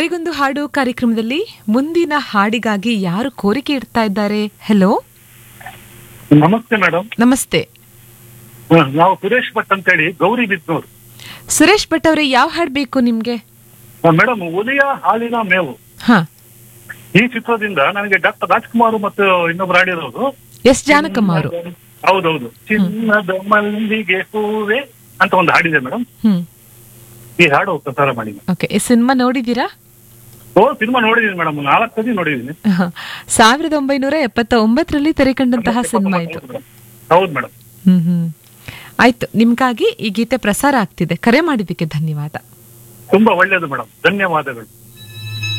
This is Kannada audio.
ಕರೆಗೊಂದು ಹಾಡು ಕಾರ್ಯಕ್ರಮದಲ್ಲಿ ಮುಂದಿನ ಹಾಡಿಗಾಗಿ ಯಾರು ಕೋರಿಕೆ ಇಡ್ತಾ ಇದ್ದಾರೆ ಹೆಲೋ ನಮಸ್ತೆ ಮೇಡಮ್ ನಮಸ್ತೆ ನಾವು ಸುರೇಶ್ ಭಟ್ ಅಂತೇಳಿ ಗೌರಿ ಬಿದ್ನೂರು ಸುರೇಶ್ ಭಟ್ ಅವರೇ ಯಾವ ಹಾಡು ಬೇಕು ನಿಮ್ಗೆ ಮೇಡಮ್ ಒಲಿಯ ಹಾಲಿನ ಮೇವು ಹಾ ಈ ಚಿತ್ರದಿಂದ ನನಗೆ ಡಾಕ್ಟರ್ ರಾಜ್ಕುಮಾರ್ ಮತ್ತು ಇನ್ನೊಬ್ರು ಆಡಿರೋದು ಎಸ್ ಜಾನಕಮ್ಮ ಅವರು ಹೌದೌದು ಚಿನ್ನದ ಮಲ್ಲಿಗೆ ಹೂವೆ ಅಂತ ಒಂದು ಹಾಡಿದೆ ಮೇಡಮ್ ಹ್ಮ್ ಈ ಹಾಡು ಪ್ರಸಾರ ಮಾಡಿ ಓಕೆ ಈ ಸಿನಿಮಾ ನೋಡಿದೀರಾ ಓ ಸಿನಿಮಾ ನೋಡಿದೀನಿ ಮೇಡಮ್ ನಾಲ್ಕು ಸತಿ ನೋಡಿದೀನಿ ಹ. ಸಾವಿರದ ಒಂಬೈನೂರ ಎಪ್ಪತ್ತ ಒಂಬತ್ತರಲ್ಲಿ ತೆರೆಕಂಡಂತಹ ಸಿನಿಮಾ ಇದು ಹೌದು ಮೇಡಮ್ ಹ್ಮ್ ಹ್ಮ್ ಆಯ್ತು ನಿಮ್ಗಾಗಿ ಈ ಗೀತೆ ಪ್ರಸಾರ ಆಗ್ತಿದೆ ಕರೆ ಮಾಡಿದ್ದಕ್ಕೆ ಧನ್ಯವಾದ ತುಂಬಾ ಒಳ್ಳೇದು ಮೇಡಮ್ ಧನ್ಯವಾದಗಳು